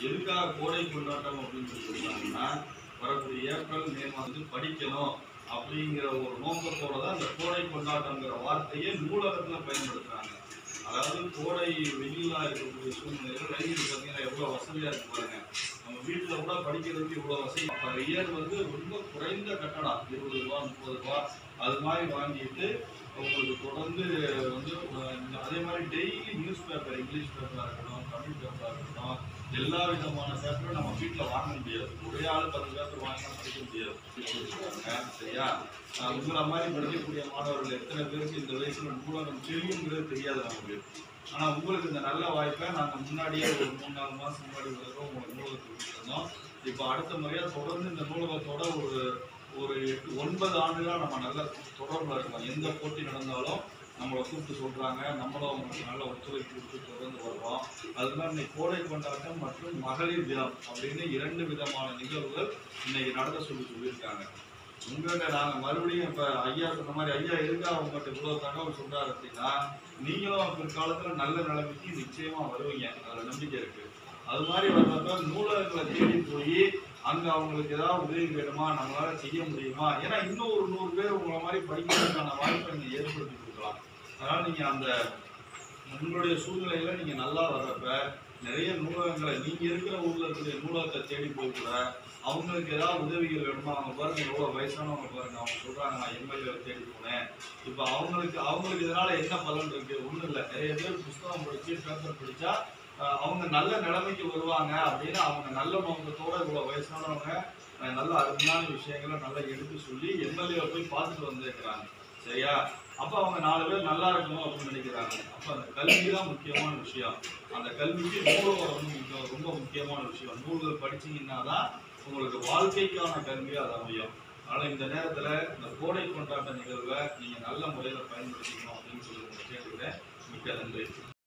எதுக்காக கோடை கொண்டாட்டம் அப்படின்னு சொல்லி சொல்றாங்கன்னா வரக்கூடிய ஏப்ரல் மே மாதம் வந்து படிக்கணும் அப்படிங்கிற ஒரு நோக்கத்தோட தான் இந்த கோடை கொண்டாட்டங்கிற வார்த்தையை நூலகத்துல பயன்படுத்துறாங்க அதாவது கோடை வெயிலா இருக்கக்கூடிய சூழ்நிலையில லைப்ரரி பார்த்தீங்கன்னா எவ்வளவு வசதியா இருக்கு பாருங்க நம்ம வீட்டுல கூட படிக்கிறதுக்கு இவ்வளவு வசதி பர் இயர் வந்து ரொம்ப குறைந்த கட்டணம் இருபது ரூபா முப்பது ரூபா அது மாதிரி வாங்கிட்டு உங்களுக்கு தொடர்ந்து வந்து அஹ், இந்த- அதே மாதிரி டெய்லி நியூஸ் பேப்பர் இங்கிலீஷ் பேப்பராக இருக்கட்டும் தமிழ் பேப்பராக இருக்கட்டும் எல்லா விதமான பேப்பரும் நம்ம வீட்டில் வாங்க முடியாது ஒரே ஆள் பத்து பேப்பர் வாங்கினா படிக்க முடியாது வச்சிருக்காங்க. சரியா அஹ், உங்களை மாதிரி படிக்கக்கூடிய மாணவர்கள் எத்தனை பேருக்கு இந்த வயசுல நூலகம் தெரியுங்கிறது தெரியாது நமக்கு ஆனா உங்களுக்கு இந்த நல்ல வாய்ப்பை நாங்க முன்னாடியே ஒரு மூணு நாலு மாசம் முன்னாடி ஒரு தடவை உங்களுக்கு நூலகத்துக்கு கொடுத்துருந்தோம் இப்போ அடுத்த முறையா தொடர்ந்து இந்த நூலகத்தோட ஒரு ஒரு எட்டு ஒன்பது ஆண்டுகளா நம்ம நல்ல தொடர்புல இருக்கோம் எந்த போட்டி நடந்தாலும் நம்மளை கூப்பிட்டு சொல்றாங்க நம்மளும் அவங்களுக்கு நல்ல ஒத்துழைப்பு கொடுத்து தொடர்ந்து வர்றோம் அதுதான் இன்னைக்கு கோடை கொண்டாட்டம் மற்றும் மகளிர் தினம் அப்படின்னு இரண்டு விதமான நிகழ்வுகள் இன்னைக்கு நடத்த சொல்லி சொல்லியிருக்காங்க உங்கள்கிட்ட நாங்க மறுபடியும் இப்ப ஐயா சொன்ன மாதிரி ஐயா எதுக்காக உங்கள்கிட்ட இவ்வளவு தகவல் சொல்றாரு அப்படின்னா நீங்களும் பிற்காலத்துல நல்ல நிலைமைக்கு நிச்சயமா வருவீங்க அதுல நம்பிக்கை இருக்கு அது மாதிரி வர்றப்ப நூலகங்களை தேடி போய் அங்க அவங்களுக்கு ஏதாவது உதவி வேணுமா நம்மளால செய்ய முடியுமா ஏன்னா இன்னும் ஒரு நூறு பேர் உங்களை மாதிரி படிக்கிறதுக்கான வாய்ப்பை நீங்க ஏற்படுத்தி கொடுக்கலாம் அதனால நீங்க அந்த உங்களுடைய சூழ்நிலையில நீங்க நல்லா வர்றப்ப நிறைய நூலகங்களை நீங்க இருக்கிற ஊர்ல இருக்கிற நூலகத்தை தேடி போய் கூட அவங்களுக்கு ஏதாவது உதவிகள் வேணுமா அவங்க பாருங்க எவ்வளவு வயசானவங்க பாருங்க அவங்க சொல்றாங்க நான் எம்எல்ஏ தேடி போனேன் இப்போ அவங்களுக்கு அவங்களுக்கு இதனால என்ன பலன் இருக்கு ஒண்ணும் இல்லை நிறைய பேர் புஸ்தகம் படிச்சு பேப்பர் படிச்சா அஹ், அவங்க நல்ல நிலைமைக்கு வருவாங்க அப்படின்னு அவங்க நல்ல நோக்கத்தோட இவ்வளவு வயசானவங்க அஹ், நல்ல அருமையான விஷயங்களை நல்லா எடுத்து சொல்லி எம்எல்ஏ போய் பார்த்துட்டு வந்திருக்கிறாங்க சரியா அப்ப அவங்க நாலு பேர் நல்லா இருக்கணும் அப்படின்னு நினைக்கிறாங்க அப்ப அந்த கல்வி தான் முக்கியமான விஷயம் அந்த கல்விக்கு நூலகம் வந்து முக்கியம் ரொம்ப முக்கியமான விஷயம் நூல்கள் படிச்சீங்கன்னா தான் உங்களுக்கு வாழ்க்கைக்கான கல்வி அது அமையும் அதனால இந்த நேரத்துல இந்த கோடை கொண்டாட்ட நிகழ்வை நீங்க நல்ல முறையில பயன்படுத்திக்கணும் அப்படின்னு சொல்லி உங்களை கேட்டுக்கிறேன் மிக்க நன்றி